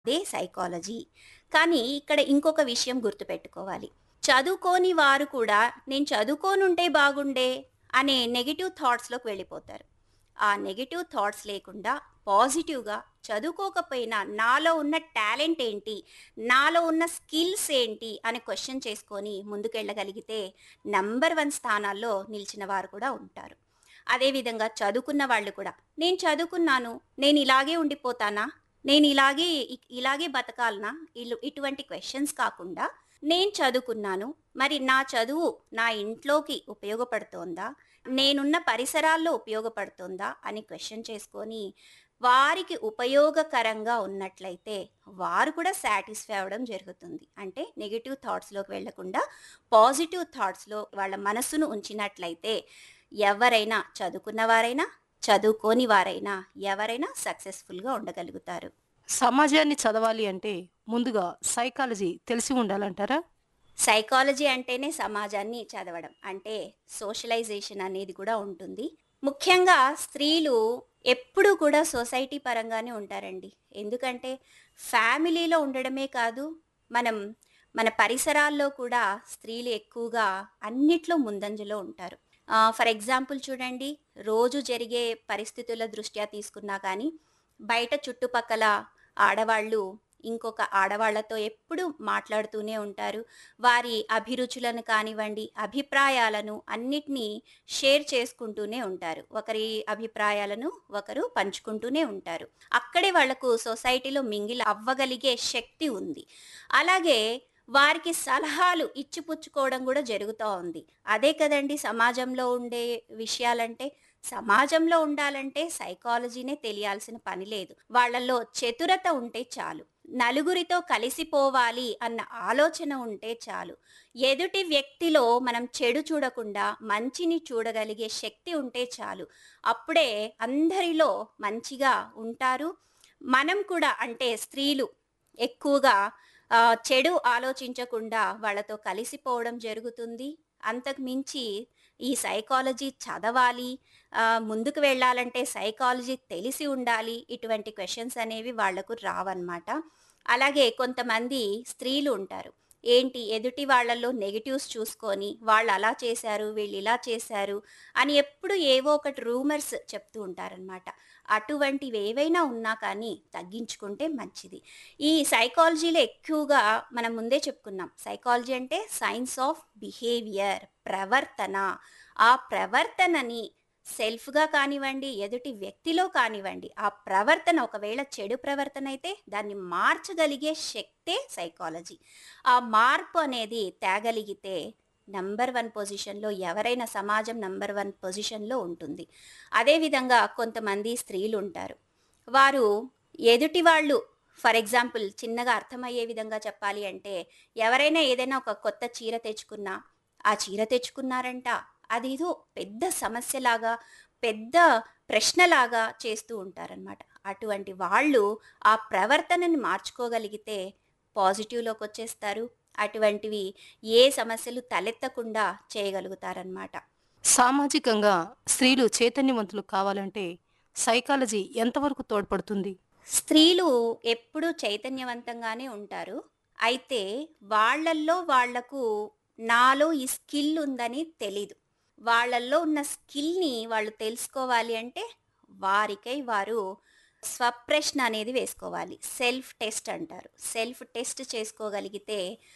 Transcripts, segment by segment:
అదే సైకాలజీ కానీ ఇక్కడ ఇంకొక విషయం గుర్తుపెట్టుకోవాలి చదువుకోని వారు కూడా నేను చదువుకోనుంటే బాగుండే అనే నెగిటివ్ థాట్స్లోకి వెళ్ళిపోతారు ఆ నెగిటివ్ థాట్స్ లేకుండా పాజిటివ్గా చదువుకోకపోయినా నాలో ఉన్న టాలెంట్ ఏంటి నాలో ఉన్న స్కిల్స్ ఏంటి అని క్వశ్చన్ చేసుకొని ముందుకెళ్ళగలిగితే నంబర్ వన్ స్థానాల్లో నిలిచిన వారు కూడా ఉంటారు అదేవిధంగా చదువుకున్న వాళ్ళు కూడా నేను చదువుకున్నాను నేను ఇలాగే ఉండిపోతానా నేను ఇలాగే ఇ- ఇలాగే బతకాలనా ఇలు ఇటువంటి క్వశ్చన్స్ కాకుండా నేను చదువుకున్నాను మరి నా చదువు నా ఇంట్లోకి ఉపయోగపడుతోందా నేనున్న పరిసరాల్లో ఉపయోగపడుతుందా అని క్వశ్చన్ చేసుకొని వారికి ఉపయోగకరంగా ఉన్నట్లయితే వారు కూడా సాటిస్ఫై అవ్వడం జరుగుతుంది అంటే నెగిటివ్ థాట్స్లోకి వెళ్లకుండా పాజిటివ్ థాట్స్లో వాళ్ళ మనసును ఉంచినట్లయితే ఎవరైనా చదువుకున్న వారైనా చదువుకోని వారైనా ఎవరైనా సక్సెస్ఫుల్గా ఉండగలుగుతారు సమాజాన్ని చదవాలి అంటే ముందుగా సైకాలజీ తెలిసి ఉండాలంటారా సైకాలజీ అంటేనే సమాజాన్ని చదవడం అంటే సోషలైజేషన్ అనేది కూడా ఉంటుంది ముఖ్యంగా స్త్రీలు ఎప్పుడూ కూడా సొసైటీ పరంగానే ఉంటారండి ఎందుకంటే ఫ్యామిలీలో ఉండడమే కాదు మనం మన పరిసరాల్లో కూడా స్త్రీలు ఎక్కువగా అన్నిట్లో ముందంజలో ఉంటారు ఫర్ ఎగ్జాంపుల్ చూడండి రోజు జరిగే పరిస్థితుల దృష్ట్యా తీసుకున్నా కానీ బయట చుట్టుపక్కల ఆడవాళ్ళు ఇంకొక ఆడవాళ్లతో ఎప్పుడు మాట్లాడుతూనే ఉంటారు వారి అభిరుచులను కానివ్వండి అభిప్రాయాలను అన్నిటినీ షేర్ చేసుకుంటూనే ఉంటారు ఒకరి అభిప్రాయాలను ఒకరు పంచుకుంటూనే ఉంటారు అక్కడే వాళ్లకు సొసైటీలో మింగిల్ అవ్వగలిగే శక్తి ఉంది అలాగే వారికి సలహాలు ఇచ్చిపుచ్చుకోవడం కూడా జరుగుతూ ఉంది అదే కదండి సమాజంలో ఉండే విషయాలంటే సమాజంలో ఉండాలంటే సైకాలజీనే తెలియాల్సిన పని లేదు వాళ్ళల్లో చతురత ఉంటే చాలు నలుగురితో కలిసిపోవాలి అన్న ఆలోచన ఉంటే చాలు ఎదుటి వ్యక్తిలో మనం చెడు చూడకుండా మంచిని చూడగలిగే శక్తి ఉంటే చాలు అప్పుడే అందరిలో మంచిగా ఉంటారు మనం కూడా అంటే స్త్రీలు ఎక్కువగా ఆ, చెడు ఆలోచించకుండా వాళ్ళతో కలిసిపోవడం జరుగుతుంది అంతకు మించి ఈ సైకాలజీ చదవాలి ఆ, ముందుకు వెళ్ళాలంటే సైకాలజీ తెలిసి ఉండాలి ఇటువంటి క్వశ్చన్స్ అనేవి వాళ్లకు రావన్నమాట అలాగే కొంతమంది స్త్రీలు ఉంటారు ఏంటి ఎదుటి వాళ్ళల్లో నెగిటివ్స్ చూసుకొని వాళ్ళు అలా చేశారు వీళ్ళు ఇలా చేశారు అని ఎప్పుడు ఏవో ఒకటి రూమర్స్ చెప్తూ ఉంటారనమాట అటువంటివి ఏవైనా ఉన్నా కానీ తగ్గించుకుంటే మంచిది ఈ సైకాలజీలో ఎక్కువగా మనం ముందే చెప్పుకున్నాం సైకాలజీ అంటే సైన్స్ ఆఫ్ బిహేవియర్ ప్రవర్తన ఆ ప్రవర్తనని సెల్ఫ్గా కానివ్వండి ఎదుటి వ్యక్తిలో కానివ్వండి ఆ ప్రవర్తన ఒకవేళ చెడు ప్రవర్తన అయితే దాన్ని మార్చగలిగే శక్తే సైకాలజీ ఆ మార్పు అనేది తేగలిగితే నంబర్ వన్ పొజిషన్లో ఎవరైనా సమాజం నంబర్ వన్ పొజిషన్లో ఉంటుంది అదేవిధంగా కొంతమంది స్త్రీలు ఉంటారు వారు ఎదుటి వాళ్ళు ఫర్ ఎగ్జాంపుల్ చిన్నగా అర్థమయ్యే విధంగా చెప్పాలి అంటే ఎవరైనా ఏదైనా ఒక కొత్త చీర తెచ్చుకున్నా ఆ చీర తెచ్చుకున్నారంట అదేదో పెద్ద సమస్యలాగా పెద్ద ప్రశ్నలాగా చేస్తూ ఉంటారనమాట అటువంటి వాళ్ళు ఆ ప్రవర్తనని మార్చుకోగలిగితే పాజిటివ్లోకి వచ్చేస్తారు అటువంటివి ఏ సమస్యలు తలెత్తకుండా చేయగలుగుతారనమాట సామాజికంగా స్త్రీలు చైతన్యవంతులు కావాలంటే సైకాలజీ ఎంతవరకు తోడ్పడుతుంది స్త్రీలు ఎప్పుడూ చైతన్యవంతంగానే ఉంటారు అయితే వాళ్ళల్లో వాళ్లకు నాలో ఈ స్కిల్ ఉందని తెలీదు వాళ్ళల్లో ఉన్న స్కిల్ని వాళ్ళు తెలుసుకోవాలి అంటే వారికై వారు స్వప్రశ్న అనేది వేసుకోవాలి సెల్ఫ్ టెస్ట్ అంటారు సెల్ఫ్ టెస్ట్ చేసుకోగలిగితే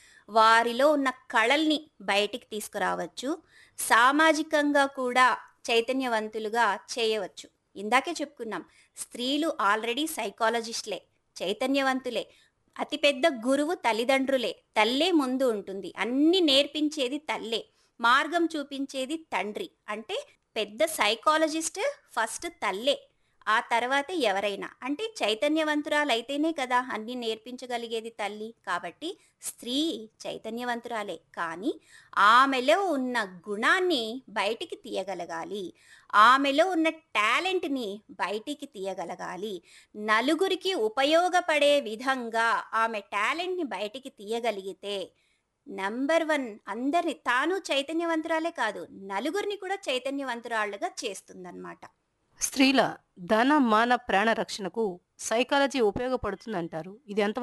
వారిలో ఉన్న కళల్ని బయటికి తీసుకురావచ్చు సామాజికంగా కూడా చైతన్యవంతులుగా చేయవచ్చు ఇందాకే చెప్పుకున్నాం స్త్రీలు ఆల్రెడీ సైకాలజిస్ట్లే చైతన్యవంతులే అతిపెద్ద గురువు తల్లిదండ్రులే తల్లే ముందు ఉంటుంది అన్ని నేర్పించేది తల్లే మార్గం చూపించేది తండ్రి అంటే పెద్ద సైకాలజిస్ట్ ఫస్ట్ తల్లే ఆ తర్వాతే ఎవరైనా అంటే చైతన్యవంతురాలైతేనే కదా అన్ని నేర్పించగలిగేది తల్లి కాబట్టి స్త్రీ చైతన్యవంతురాలే కానీ ఆమెలో ఉన్న గుణాన్ని బయటికి తీయగలగాలి ఆమెలో ఉన్న టాలెంట్ని బయటికి తీయగలగాలి నలుగురికి ఉపయోగపడే విధంగా ఆమె టాలెంట్ని బయటికి తీయగలిగితే నంబర్ వన్ అందరిని తాను చైతన్యవంతురాలే కాదు నలుగురిని కూడా చైతన్యవంతురాళ్ళుగా చేస్తుందన్నమాట స్త్రీల ధన మాన ప్రాణ రక్షణకు సైకాలజీ ఉపయోగపడుతుందంటారు ఇది ఎంత